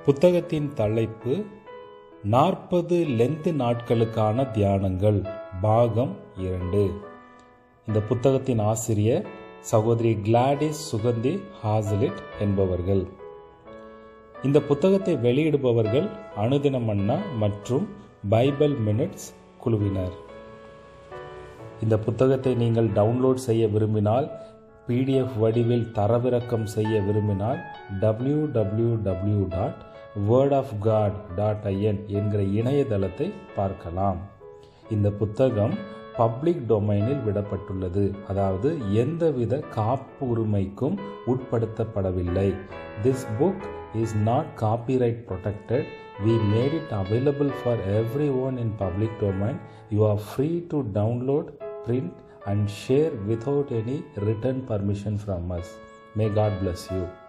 புத்தகத்தின் தலைப்பு நாற்பது லென்த் நாட்களுக்கான தியானங்கள் பாகம் இரண்டு இந்த புத்தகத்தின் ஆசிரியர் சகோதரி கிளாடிஸ் சுகந்தி ஹாசலிட் என்பவர்கள் இந்த புத்தகத்தை வெளியிடுபவர்கள் அனுதினம் அண்ணா மற்றும் பைபிள் மினிட்ஸ் குழுவினர் இந்த புத்தகத்தை நீங்கள் டவுன்லோட் செய்ய விரும்பினால் பிடிஎஃப் வடிவில் தரவிறக்கம் செய்ய விரும்பினால் W W W dot word of God dot IN என்கிற இணையதளத்தை பார்க்கலாம் இந்த புத்தகம் பப்ளிக் டொமைனில் விடப்பட்டுள்ளது அதாவது எந்தவித காப்புரிமைக்கும் உட்படுத்தப்படவில்லை this book is not copyright protected we made it available for everyone in public domain you are free to download print and share without any written permission from us may god bless you